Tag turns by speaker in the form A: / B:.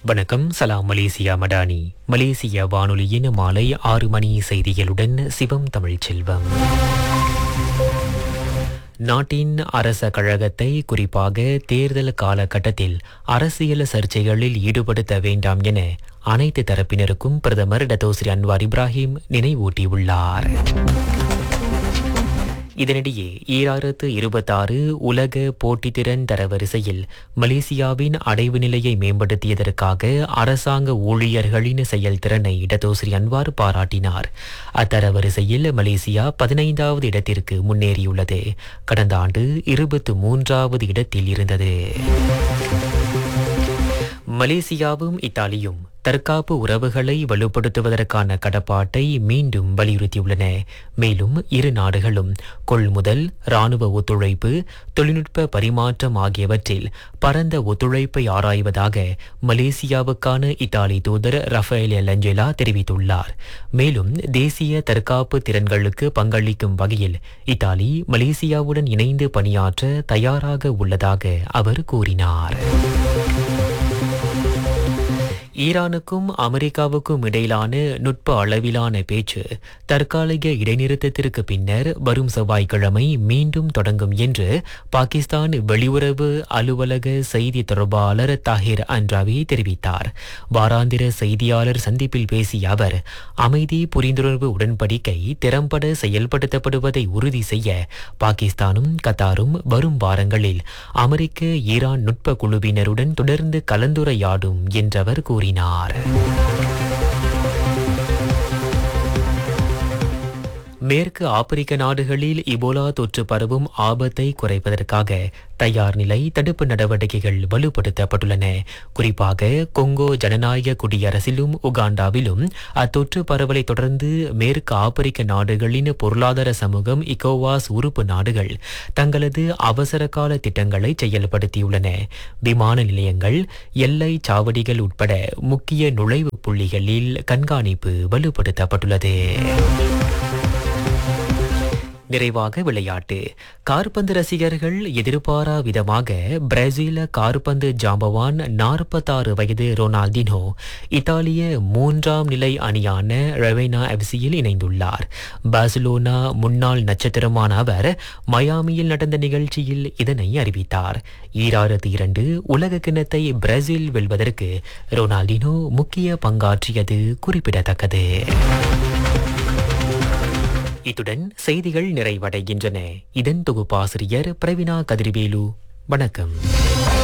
A: வணக்கம் சலாம் மலேசியா மடானி மலேசிய வானொலியின் மாலை ஆறு மணி செய்திகளுடன் சிவம் தமிழ்ச் செல்வம் நாட்டின் அரச கழகத்தை குறிப்பாக தேர்தல் காலகட்டத்தில் அரசியல் சர்ச்சைகளில் ஈடுபடுத்த வேண்டாம் என அனைத்து தரப்பினருக்கும் பிரதமர் டத்தோஸ்ரீ அன்வார் இப்ராஹிம் நினைவூட்டியுள்ளார் இதனிடையே ஈராயிரத்து இருபத்தாறு உலக போட்டித்திறன் தரவரிசையில் மலேசியாவின் அடைவு நிலையை மேம்படுத்தியதற்காக அரசாங்க ஊழியர்களின் செயல்திறனை டத்தோஸ்ரீ அன்வார் பாராட்டினார் அத்தரவரிசையில் மலேசியா பதினைந்தாவது இடத்திற்கு முன்னேறியுள்ளது கடந்த ஆண்டு இருபத்து மூன்றாவது இடத்தில் இருந்தது மலேசியாவும் இத்தாலியும் தற்காப்பு உறவுகளை வலுப்படுத்துவதற்கான கடப்பாட்டை மீண்டும் வலியுறுத்தியுள்ளன மேலும் இரு நாடுகளும் கொள்முதல் ராணுவ ஒத்துழைப்பு தொழில்நுட்ப பரிமாற்றம் ஆகியவற்றில் பரந்த ஒத்துழைப்பை ஆராய்வதாக மலேசியாவுக்கான இத்தாலி தூதர் ரஃபேல் லஞ்சேலா தெரிவித்துள்ளார் மேலும் தேசிய தற்காப்பு திறன்களுக்கு பங்களிக்கும் வகையில் இத்தாலி மலேசியாவுடன் இணைந்து பணியாற்ற தயாராக உள்ளதாக அவர் கூறினார் ஈரானுக்கும் அமெரிக்காவுக்கும் இடையிலான நுட்ப அளவிலான பேச்சு தற்காலிக இடைநிறுத்தத்திற்கு பின்னர் வரும் செவ்வாய்க்கிழமை மீண்டும் தொடங்கும் என்று பாகிஸ்தான் வெளியுறவு அலுவலக செய்தி தொடர்பாளர் தாஹிர் அன்ராவி தெரிவித்தார் வாராந்திர செய்தியாளர் சந்திப்பில் பேசிய அவர் அமைதி புரிந்துணர்வு உடன்படிக்கை திறம்பட செயல்படுத்தப்படுவதை உறுதி செய்ய பாகிஸ்தானும் கத்தாரும் வரும் வாரங்களில் அமெரிக்க ஈரான் நுட்ப குழுவினருடன் தொடர்ந்து கலந்துரையாடும் என்றவர் கூறினார் கூறினார் மேற்கு ஆப்பிரிக்க நாடுகளில் இபோலா தொற்று பரவும் ஆபத்தை குறைப்பதற்காக தயார் நிலை தடுப்பு நடவடிக்கைகள் வலுப்படுத்தப்பட்டுள்ளன குறிப்பாக கொங்கோ ஜனநாயக குடியரசிலும் உகாண்டாவிலும் அத்தொற்று பரவலை தொடர்ந்து மேற்கு ஆப்பிரிக்க நாடுகளின் பொருளாதார சமூகம் இகோவாஸ் உறுப்பு நாடுகள் தங்களது அவசர கால திட்டங்களை செயல்படுத்தியுள்ளன விமான நிலையங்கள் எல்லை சாவடிகள் உட்பட முக்கிய நுழைவு புள்ளிகளில் கண்காணிப்பு வலுப்படுத்தப்பட்டுள்ளது நிறைவாக விளையாட்டு கார்பந்து ரசிகர்கள் எதிர்பாரா விதமாக பிரேசில கார்பந்து ஜாம்பவான் நாற்பத்தாறு வயது ரொனால்டினோ இத்தாலிய மூன்றாம் நிலை அணியான ரெவேனா எஃப்சியில் இணைந்துள்ளார் பார்சிலோனா முன்னாள் நட்சத்திரமான அவர் மயாமியில் நடந்த நிகழ்ச்சியில் இதனை அறிவித்தார் ஈராயிரத்தி இரண்டு உலக கிண்ணத்தை பிரேசில் வெல்வதற்கு ரொனால்டினோ முக்கிய பங்காற்றியது குறிப்பிடத்தக்கது இத்துடன் செய்திகள் நிறைவடைகின்றன இதன் தொகுப்பாசிரியர் பிரவினா கதிர்வேலு வணக்கம்